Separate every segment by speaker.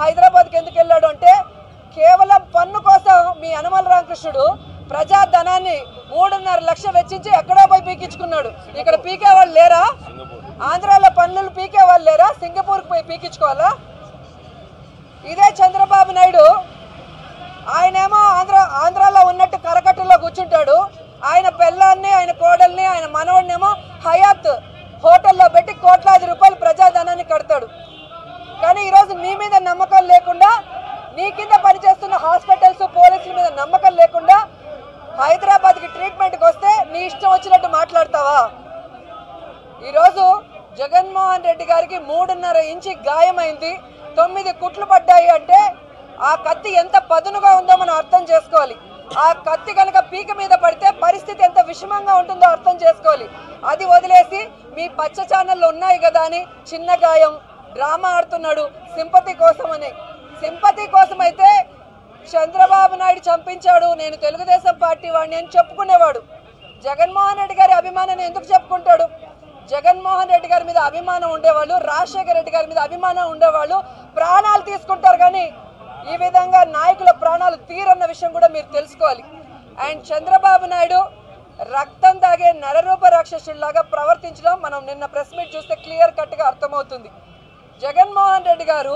Speaker 1: హైదరాబాద్కి ఎందుకు వెళ్ళాడు అంటే కేవలం పన్ను కోసం మీ యనమల రామకృష్ణుడు ప్రజా ధనాన్ని మూడున్నర లక్ష వెచ్చించి ఎక్కడో పోయి పీకించుకున్నాడు ఇక్కడ పీకే వాళ్ళు లేరా ఆంధ్రాలో పన్నులు పీకే వాళ్ళు లేరా సింగపూర్కి పోయి పీకించుకోవాలా ఇదే చంద్రబాబు నాయుడు ఆయనేమో ఆంధ్ర ఆంధ్రాలో ఉన్నట్టు కరకట్టులో కూర్చుంటాడు ఆయన పిల్లల్ని ఆయన కోడల్ని ఆయన మనవడినేమో హయాత్ హోటల్లో పెట్టి కోట్లాది రూపాయలు ప్రజాధనాన్ని కడతాడు కానీ ఈరోజు నీ మీద నమ్మకం లేకుండా నీ కింద పనిచేస్తున్న హాస్పిటల్స్ పోలీసుల మీద నమ్మకం లేకుండా హైదరాబాద్కి ట్రీట్మెంట్కి వస్తే నీ ఇష్టం వచ్చినట్టు మాట్లాడతావా ఈరోజు జగన్మోహన్ రెడ్డి గారికి మూడున్నర ఇంచి గాయమైంది తొమ్మిది కుట్లు పడ్డాయి అంటే ఆ కత్తి ఎంత పదునుగా ఉందో మనం అర్థం చేసుకోవాలి ఆ కత్తి కనుక పీక మీద పడితే పరిస్థితి ఎంత విషమంగా ఉంటుందో అర్థం చేసుకోవాలి అది వదిలేసి మీ పచ్చ ఛానళ్ళు ఉన్నాయి కదా అని చిన్న గాయం డ్రామా ఆడుతున్నాడు సింపతి కోసం అని సింపతి కోసం అయితే చంద్రబాబు నాయుడు చంపించాడు నేను తెలుగుదేశం పార్టీ వాడిని అని చెప్పుకునేవాడు జగన్మోహన్ రెడ్డి గారి అభిమానాన్ని ఎందుకు చెప్పుకుంటాడు జగన్మోహన్ రెడ్డి గారి మీద అభిమానం ఉండేవాళ్ళు రాజశేఖర రెడ్డి గారి మీద అభిమానం ఉండేవాళ్ళు ప్రాణాలు తీసుకుంటారు కానీ ఈ విధంగా నాయకుల ప్రాణాలు తీరన్న విషయం కూడా మీరు తెలుసుకోవాలి అండ్ చంద్రబాబు నాయుడు రక్తం తాగే నరరూప రాక్షసుడిలాగా ప్రవర్తించడం మనం నిన్న ప్రెస్ మీట్ చూస్తే క్లియర్ కట్గా అర్థమవుతుంది జగన్మోహన్ రెడ్డి గారు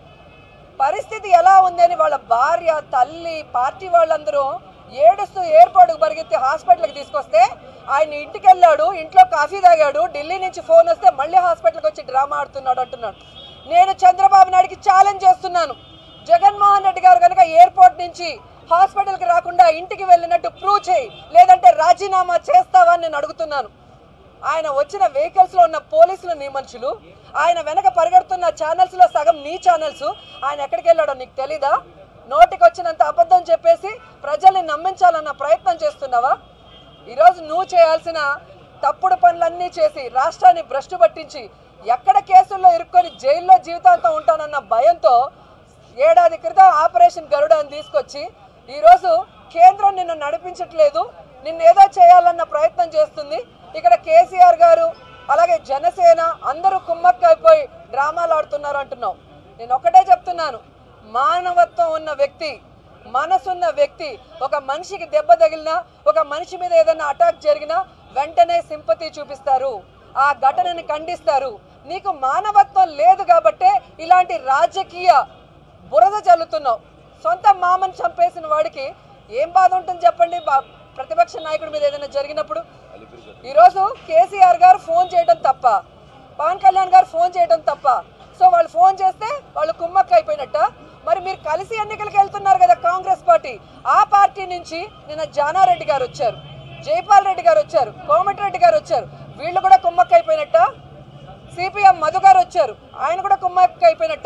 Speaker 1: పరిస్థితి ఎలా ఉందని వాళ్ళ భార్య తల్లి పార్టీ వాళ్ళందరూ ఏడుస్తూ ఎయిర్పోర్ట్కి పరిగెత్తి హాస్పిటల్కి తీసుకొస్తే ఆయన ఇంటికి వెళ్ళాడు ఇంట్లో కాఫీ తాగాడు ఢిల్లీ నుంచి ఫోన్ వస్తే మళ్ళీ హాస్పిటల్కి వచ్చి డ్రామా ఆడుతున్నాడు అంటున్నాడు నేను చంద్రబాబు నాయుడికి ఛాలెంజ్ చేస్తున్నాను జగన్మోహన్ రెడ్డి గారు కనుక ఎయిర్పోర్ట్ నుంచి హాస్పిటల్కి రాకుండా ఇంటికి వెళ్ళినట్టు ప్రూవ్ చేయి లేదంటే రాజీనామా చేస్తావా అని నేను అడుగుతున్నాను ఆయన వచ్చిన వెహికల్స్ లో ఉన్న పోలీసులు నీ మనుషులు ఆయన వెనక పరిగెడుతున్న ఛానల్స్ లో సగం నీ ఛానల్స్ ఆయన ఎక్కడికి వెళ్ళాడో నీకు తెలీదా నోటికి వచ్చినంత అబద్ధం చెప్పేసి ప్రజల్ని నమ్మించాలన్న ప్రయత్నం చేస్తున్నావా ఈరోజు నువ్వు చేయాల్సిన తప్పుడు పనులన్నీ చేసి రాష్ట్రాన్ని భ్రష్టు పట్టించి ఎక్కడ కేసుల్లో ఇరుక్కొని జైల్లో జీవితాంతం ఉంటానన్న భయంతో ఏడాది క్రితం ఆపరేషన్ గరుడాన్ని తీసుకొచ్చి ఈరోజు కేంద్రం నిన్ను నడిపించట్లేదు నిన్నేదో చేయాలన్న ప్రయత్నం చేస్తుంది ఇక్కడ కేసీఆర్ గారు అలాగే జనసేన అందరూ కుమ్మక్కైపోయి డ్రామాలు ఆడుతున్నారు అంటున్నావు నేను ఒకటే చెప్తున్నాను మానవత్వం ఉన్న వ్యక్తి మనసున్న వ్యక్తి ఒక మనిషికి దెబ్బ తగిలినా ఒక మనిషి మీద ఏదైనా అటాక్ జరిగినా వెంటనే సింపతి చూపిస్తారు ఆ ఘటనని ఖండిస్తారు నీకు మానవత్వం లేదు కాబట్టే ఇలాంటి రాజకీయ బురద చల్లుతున్నావు సొంత మామని చంపేసిన వాడికి ఏం బాధ ఉంటుంది చెప్పండి బా- ప్రతిపక్ష నాయకుడి మీద ఏదైనా జరిగినప్పుడు ఈరోజు కేసీఆర్ గారు ఫోన్ చేయడం తప్ప పవన్ కళ్యాణ్ గారు ఫోన్ చేయడం తప్ప సో వాళ్ళు ఫోన్ చేస్తే వాళ్ళు కుమ్మక్క అయిపోయినట్ట మరి మీరు కలిసి ఎన్నికలకు వెళ్తున్నారు కదా కాంగ్రెస్ పార్టీ ఆ పార్టీ నుంచి నిన్న జానారెడ్డి గారు వచ్చారు జైపాల్ రెడ్డి గారు వచ్చారు కోమటిరెడ్డి గారు వచ్చారు వీళ్ళు కూడా కుమ్మక్క అయిపోయినట్ట సిపిఎం మధు గారు వచ్చారు ఆయన కూడా కుమ్మక్క అయిపోయినట్ట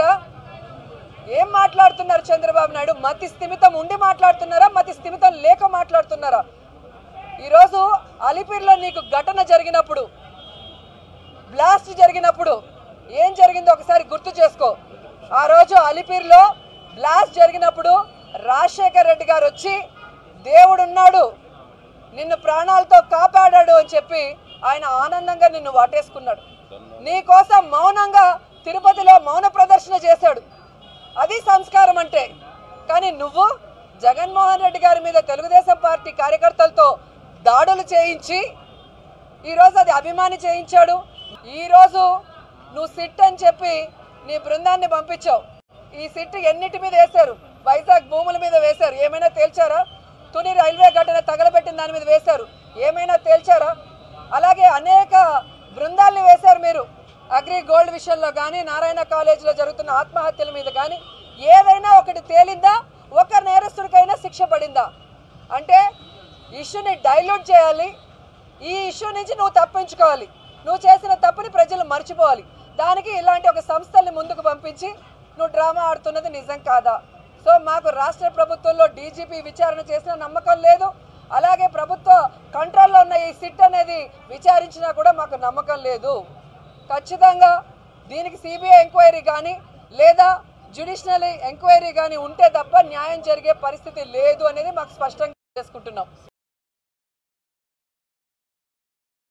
Speaker 1: ఏం మాట్లాడుతున్నారు చంద్రబాబు నాయుడు మతి స్థిమితం ఉండి మాట్లాడుతున్నారా మతి స్థిమితం లేక మాట్లాడుతున్నారా ఈరోజు అలిపిరిలో నీకు ఘటన జరిగినప్పుడు బ్లాస్ట్ జరిగినప్పుడు ఏం జరిగిందో ఒకసారి గుర్తు చేసుకో ఆ రోజు అలిపిరిలో బ్లాస్ట్ జరిగినప్పుడు రాజశేఖర్ రెడ్డి గారు వచ్చి దేవుడున్నాడు నిన్ను ప్రాణాలతో కాపాడాడు అని చెప్పి ఆయన ఆనందంగా నిన్ను వాటేసుకున్నాడు నీ కోసం మౌనంగా తిరుపతిలో మౌన ప్రదర్శన చేశాడు అది సంస్కారం అంటే కానీ నువ్వు జగన్మోహన్ రెడ్డి గారి మీద తెలుగుదేశం పార్టీ కార్యకర్తలతో దాడులు చేయించి ఈరోజు అది అభిమాని చేయించాడు ఈరోజు నువ్వు సిట్ అని చెప్పి నీ బృందాన్ని పంపించావు ఈ సిట్ ఎన్నిటి మీద వేశారు వైజాగ్ భూముల మీద వేశారు ఏమైనా తేల్చారా తుని రైల్వే ఘటన తగలబెట్టిన దాని మీద వేశారు ఏమైనా తేల్చారా అలాగే అనేక బృందాల్ని వేశారు మీరు అగ్రి గోల్డ్ విషయంలో కానీ నారాయణ కాలేజీలో జరుగుతున్న ఆత్మహత్యల మీద కానీ ఏదైనా ఒకటి తేలిందా ఒక నేరస్తుడికైనా శిక్ష పడిందా అంటే ఇష్యూని డైల్యూట్ చేయాలి ఈ ఇష్యూ నుంచి నువ్వు తప్పించుకోవాలి నువ్వు చేసిన తప్పుని ప్రజలు మర్చిపోవాలి దానికి ఇలాంటి ఒక సంస్థల్ని ముందుకు పంపించి నువ్వు డ్రామా ఆడుతున్నది నిజం కాదా సో మాకు రాష్ట్ర ప్రభుత్వంలో డీజీపీ విచారణ చేసిన నమ్మకం లేదు అలాగే ప్రభుత్వ కంట్రోల్లో ఉన్న ఈ సిట్ అనేది విచారించినా కూడా మాకు నమ్మకం లేదు ఖచ్చితంగా దీనికి సిబిఐ ఎంక్వైరీ కానీ లేదా జ్యుడిషియల్ ఎంక్వైరీ కానీ ఉంటే తప్ప న్యాయం జరిగే పరిస్థితి లేదు అనేది మాకు స్పష్టంగా చేసుకుంటున్నాం